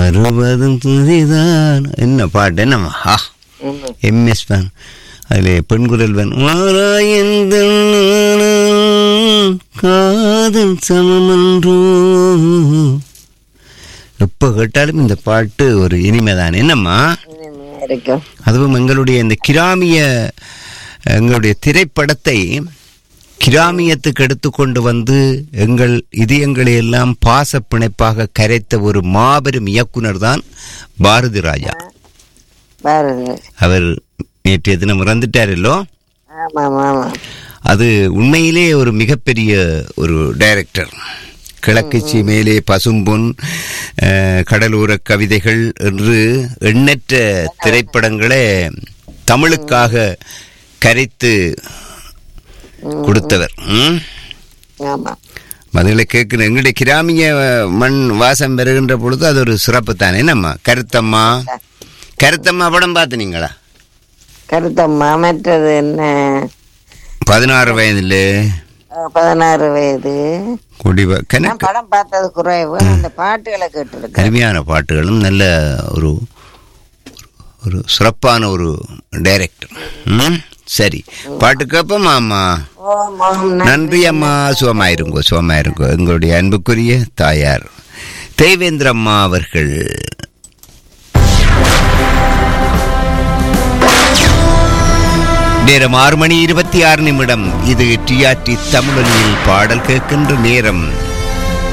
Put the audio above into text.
வருவதும் துதிதான் என்ன பாட்டு என்னம்மா ஆ ம். எம்எஸ் பேன் அதில் பெண்குரல் வேன் வாராயந்த காதல் சமமன்றோ எப்போ கேட்டாலும் இந்த பாட்டு ஒரு இனிமைதான் என்னம்மா இனிமையா இருக்கும் அதுவும் எங்களுடைய இந்த கிராமிய எங்களுடைய திரைப்படத்தை கிராமியத்துக்கு எடுத்துக்கொண்டு வந்து எங்கள் இதயங்களை எல்லாம் பாச பிணைப்பாக கரைத்த ஒரு மாபெரும் இயக்குனர் தான் பாரதி ராஜா பாருங்க அவர் நேற்றைய தினம் இறந்துட்டாரல்லோ ஆமாம் ஆமாம் அது உண்மையிலே ஒரு மிகப்பெரிய ஒரு டைரக்டர் கிழக்குச்சி மேலே பசும்பொன் அஹ், கடலோர கவிதைகள் என்று எண்ணற்ற திரைப்படங்களை தமிழுக்காக கரைத்து கொடுத்தவர் ம்? ஆமாம் அதுகளை கேட்கணும் எங்களுடைய கிராமிய மண் வாசம் பெறுகின்ற பொழுது அது ஒரு சிறப்பு தானே என்னம்மா கருத்தம்மா கருத்தம்மா படம் பார்த்துனீங்களா கருத்தம்மா மற்றது என்ன பதினாறு வயதில் அஹ், பதினாறு வயது குடிவ நான் கணக்கு படம் பார்த்தது குறைவு அந்த பாட்டுகளை கேட்டிருக்கேன் அருமையான பாட்டுகளும் நல்ல ஒரு ஒரு சிறப்பான ஒரு டைரக்டர் ம் சரி பாட்டு கேட்போமா அம்மா ஓம் ஓம் நன்றி அம்மா சுகமாயிருங்கோ சுகமாயிருங்கோ எங்களுடைய அன்புக்குரிய தாயார் தேவேந்திர அம்மா அவர்கள் நேரம் ஆறு மணி இருபத்தி ஆறு நிமிடம் இது டிஆர்டி தமிழொலியில் பாடல் கேட்கின்ற நேரம்